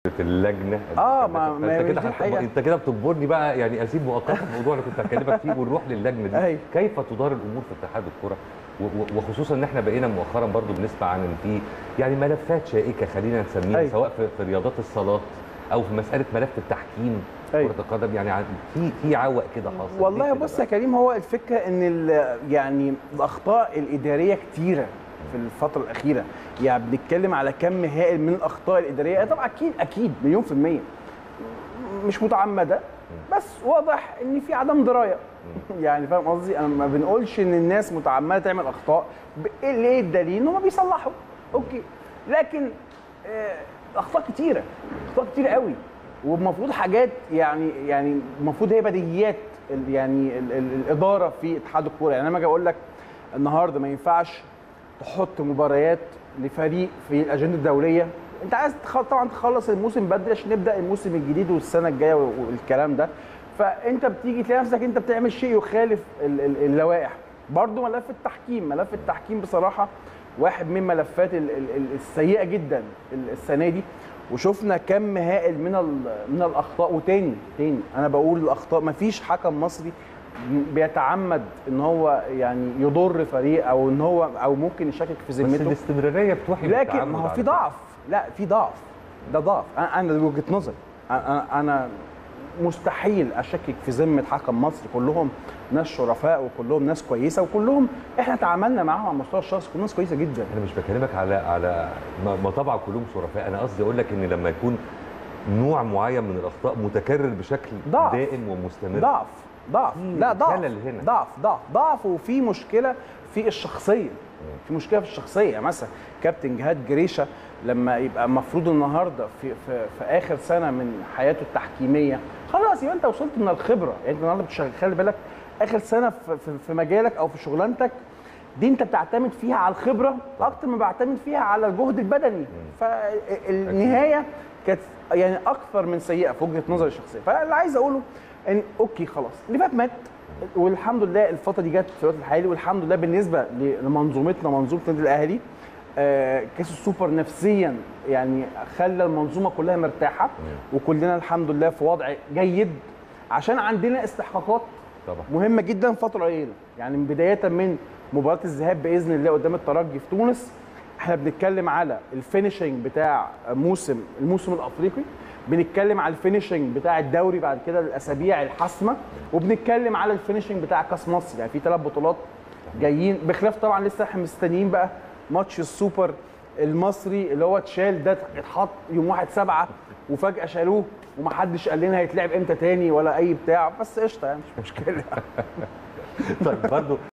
اللجنه آه، ما- ما انت هي كده دي هت- الحقيقة. انت كده بتجبرني بقى يعني اسيب مؤقتا الموضوع اللي كنت هكلمك فيه ونروح للجنه دي أيوة. كيف تدار الامور في اتحاد الكره و- و- وخصوصا ان احنا بقينا مؤخرا برضو بنسمع عن ان في يعني ملفات شائكه خلينا نسميها أيوة. سواء في, في رياضات الصالات او في مساله ملف التحكيم أيوة. كره القدم يعني عن- في في عوق كده حاصل والله ليه كده بص يا بقى؟ كريم هو الفكره ان ال- يعني الاخطاء الاداريه كتيره في الفتره الاخيره يعني بنتكلم على كم هائل من الاخطاء الاداريه طبعا اكيد اكيد مليون في الميه مش متعمده بس واضح ان في عدم درايه يعني فاهم قصدي انا ما بنقولش ان الناس متعمده تعمل اخطاء ب- ايه اللي- إيه الدليل ان هم بيصلحوا اوكي لكن آه، اخطاء كتيره اخطاء كتيره قوي والمفروض حاجات يعني يعني المفروض هي بديهيات ال- يعني ال ال الاداره في اتحاد الكوره يعني انا لما اجي اقول لك النهارده ما ينفعش تحط مباريات لفريق في الاجنده الدوليه انت عايز تخ- طبعا تخلص الموسم بدري عشان نبدا الموسم الجديد والسنه الجايه و- والكلام ده فانت بتيجي تلاقي نفسك انت بتعمل شيء يخالف ال- ال- اللوائح برضو ملف التحكيم ملف التحكيم بصراحه واحد من ملفات ال- ال- ال- السيئه جدا ال- السنه دي وشفنا كم هائل من ال- من الاخطاء وتاني تاني انا بقول الاخطاء مفيش حكم مصري بيتعمد ان هو يعني يضر فريق او ان هو او ممكن يشكك في بس ذمته الاستمراريه بتوحي لكن بالتعامل ما هو على في فكرة. ضعف لا في ضعف ده ضعف انا انا دي وجهه نظري انا انا مستحيل اشكك في ذمه حكم مصر كلهم ناس شرفاء وكلهم ناس كويسه وكلهم احنا تعاملنا معاهم على المستوى الشخصي كلهم ناس كويسه جدا انا مش بكلمك على على ما ما طبعا كلهم شرفاء انا قصدي اقول لك ان لما يكون نوع معين من الاخطاء متكرر بشكل ضعف. دائم ومستمر ضعف ضعف في لا ضعف خلل هنا. ضعف ضعف ضعف وفي مشكله في الشخصيه في مشكله في الشخصيه يعني مثلا كابتن جهاد جريشه لما يبقى المفروض النهارده في, في في اخر سنه من حياته التحكيميه خلاص يبقى انت وصلت من الخبره يعني انت النهارده بتشغل خلي بالك اخر سنه في, في, في مجالك او في شغلانتك دي انت بتعتمد فيها على الخبره اكتر ما بعتمد فيها على الجهد البدني فالنهايه كانت يعني اكثر من سيئه في وجهه نظري الشخصيه فاللي عايز اقوله ان اوكي خلاص اللي فات مات والحمد لله الفتره دي جت في الوقت الحالي والحمد لله بالنسبه لمنظومتنا منظومه النادي الاهلي آه، كاس السوبر نفسيا يعني خلى المنظومه كلها مرتاحه وكلنا الحمد لله في وضع جيد عشان عندنا استحقاقات طبعا مهمه جدا فتره قليله يعني من بدايه من مباراه الذهاب باذن الله قدام الترجي في تونس احنا بنتكلم على الفينشنج بتاع موسم الموسم الافريقي بنتكلم على الفينشنج بتاع الدوري بعد كده الاسابيع الحاسمه وبنتكلم على الفينشنج بتاع كاس مصر يعني في ثلاث بطولات جايين بخلاف طبعا لسه احنا مستنيين بقى ماتش السوبر المصري اللي هو اتشال ده اتحط يوم 1 7 وفجاه شالوه ومحدش قال لنا هيتلعب امتى تاني ولا اي بتاع بس قشطه يعني مش مشكله طيب برضه